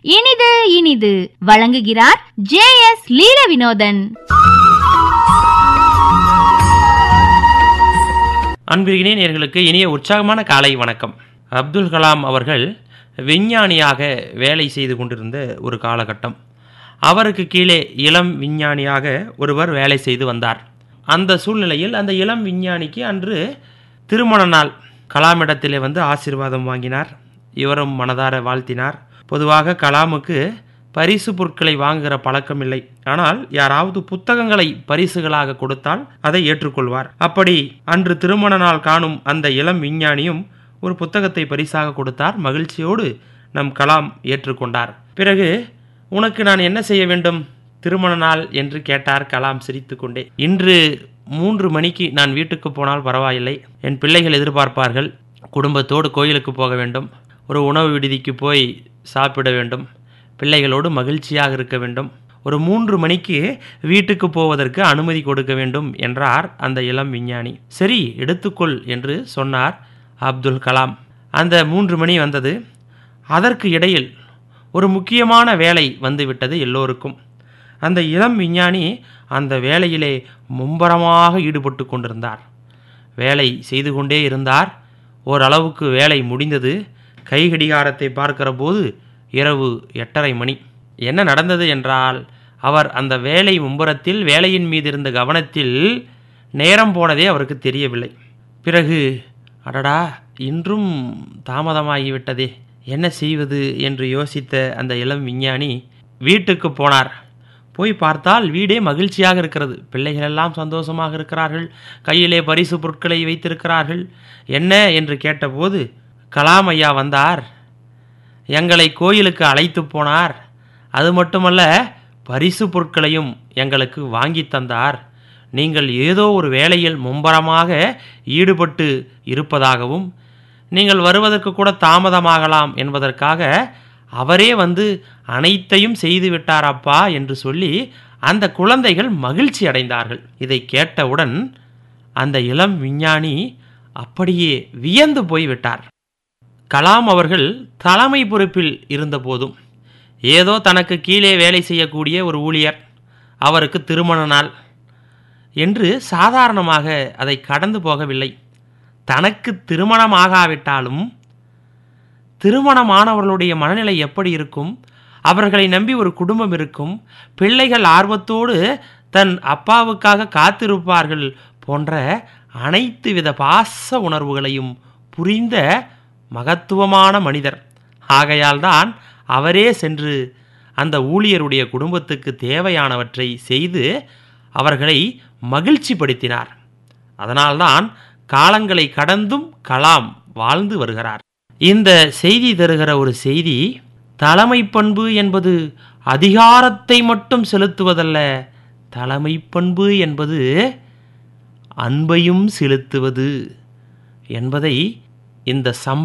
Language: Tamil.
இனிது இனிது வழங்குகிறார் ஜே எஸ் லீல வினோதன் அன்பிற்கினே நேர்களுக்கு இனிய உற்சாகமான காலை வணக்கம் அப்துல் கலாம் அவர்கள் விஞ்ஞானியாக வேலை செய்து கொண்டிருந்த ஒரு காலகட்டம் அவருக்கு கீழே இளம் விஞ்ஞானியாக ஒருவர் வேலை செய்து வந்தார் அந்த சூழ்நிலையில் அந்த இளம் விஞ்ஞானிக்கு அன்று திருமண நாள் கலாமிடத்திலே வந்து ஆசீர்வாதம் வாங்கினார் இவரும் மனதார வாழ்த்தினார் பொதுவாக கலாமுக்கு பரிசு பொருட்களை வாங்குகிற பழக்கம் இல்லை ஆனால் யாராவது புத்தகங்களை பரிசுகளாக கொடுத்தால் அதை ஏற்றுக்கொள்வார் அப்படி அன்று திருமண நாள் காணும் அந்த இளம் விஞ்ஞானியும் ஒரு புத்தகத்தை பரிசாக கொடுத்தார் மகிழ்ச்சியோடு நம் கலாம் ஏற்றுக்கொண்டார் பிறகு உனக்கு நான் என்ன செய்ய வேண்டும் திருமண நாள் என்று கேட்டார் கலாம் சிரித்துக்கொண்டே இன்று மூன்று மணிக்கு நான் வீட்டுக்கு போனால் பரவாயில்லை என் பிள்ளைகள் எதிர்பார்ப்பார்கள் குடும்பத்தோடு கோயிலுக்கு போக வேண்டும் ஒரு உணவு விடுதிக்கு போய் சாப்பிட வேண்டும் பிள்ளைகளோடு மகிழ்ச்சியாக இருக்க வேண்டும் ஒரு மூன்று மணிக்கு வீட்டுக்கு போவதற்கு அனுமதி கொடுக்க வேண்டும் என்றார் அந்த இளம் விஞ்ஞானி சரி எடுத்துக்கொள் என்று சொன்னார் அப்துல் கலாம் அந்த மூன்று மணி வந்தது அதற்கு இடையில் ஒரு முக்கியமான வேலை வந்துவிட்டது எல்லோருக்கும் அந்த இளம் விஞ்ஞானி அந்த வேலையிலே மும்பரமாக ஈடுபட்டு கொண்டிருந்தார் வேலை செய்து கொண்டே இருந்தார் ஓரளவுக்கு வேலை முடிந்தது கை கடிகாரத்தை பார்க்கிற போது இரவு எட்டரை மணி என்ன நடந்தது என்றால் அவர் அந்த வேலை மும்பரத்தில் வேலையின் மீது இருந்த கவனத்தில் நேரம் போனதே அவருக்கு தெரியவில்லை பிறகு அடடா இன்றும் தாமதமாகிவிட்டதே என்ன செய்வது என்று யோசித்த அந்த இளம் விஞ்ஞானி வீட்டுக்கு போனார் போய் பார்த்தால் வீடே மகிழ்ச்சியாக இருக்கிறது பிள்ளைகள் எல்லாம் சந்தோஷமாக இருக்கிறார்கள் கையிலே பரிசு பொருட்களை வைத்திருக்கிறார்கள் என்ன என்று கேட்டபோது கலாம் ஐயா வந்தார் எங்களை கோயிலுக்கு அழைத்து போனார் அது மட்டுமல்ல பரிசு பொருட்களையும் எங்களுக்கு வாங்கி தந்தார் நீங்கள் ஏதோ ஒரு வேலையில் மும்பரமாக ஈடுபட்டு இருப்பதாகவும் நீங்கள் வருவதற்கு கூட தாமதமாகலாம் என்பதற்காக அவரே வந்து அனைத்தையும் செய்து விட்டார் அப்பா என்று சொல்லி அந்த குழந்தைகள் மகிழ்ச்சி அடைந்தார்கள் இதை கேட்டவுடன் அந்த இளம் விஞ்ஞானி அப்படியே வியந்து போய்விட்டார் கலாம் அவர்கள் தலைமை பொறுப்பில் இருந்தபோதும் ஏதோ தனக்கு கீழே வேலை செய்யக்கூடிய ஒரு ஊழியர் அவருக்கு திருமண நாள் என்று சாதாரணமாக அதை கடந்து போகவில்லை தனக்கு திருமணமாகாவிட்டாலும் திருமணமானவர்களுடைய மனநிலை எப்படி இருக்கும் அவர்களை நம்பி ஒரு குடும்பம் இருக்கும் பிள்ளைகள் ஆர்வத்தோடு தன் அப்பாவுக்காக காத்திருப்பார்கள் போன்ற அனைத்து வித பாச உணர்வுகளையும் புரிந்த மகத்துவமான மனிதர் ஆகையால்தான் அவரே சென்று அந்த ஊழியருடைய குடும்பத்துக்கு தேவையானவற்றை செய்து அவர்களை மகிழ்ச்சிப்படுத்தினார் அதனால்தான் காலங்களை கடந்தும் கலாம் வாழ்ந்து வருகிறார் இந்த செய்தி தருகிற ஒரு செய்தி தலைமை பண்பு என்பது அதிகாரத்தை மட்டும் செலுத்துவதல்ல தலைமை பண்பு என்பது அன்பையும் செலுத்துவது என்பதை இந்த சம்ப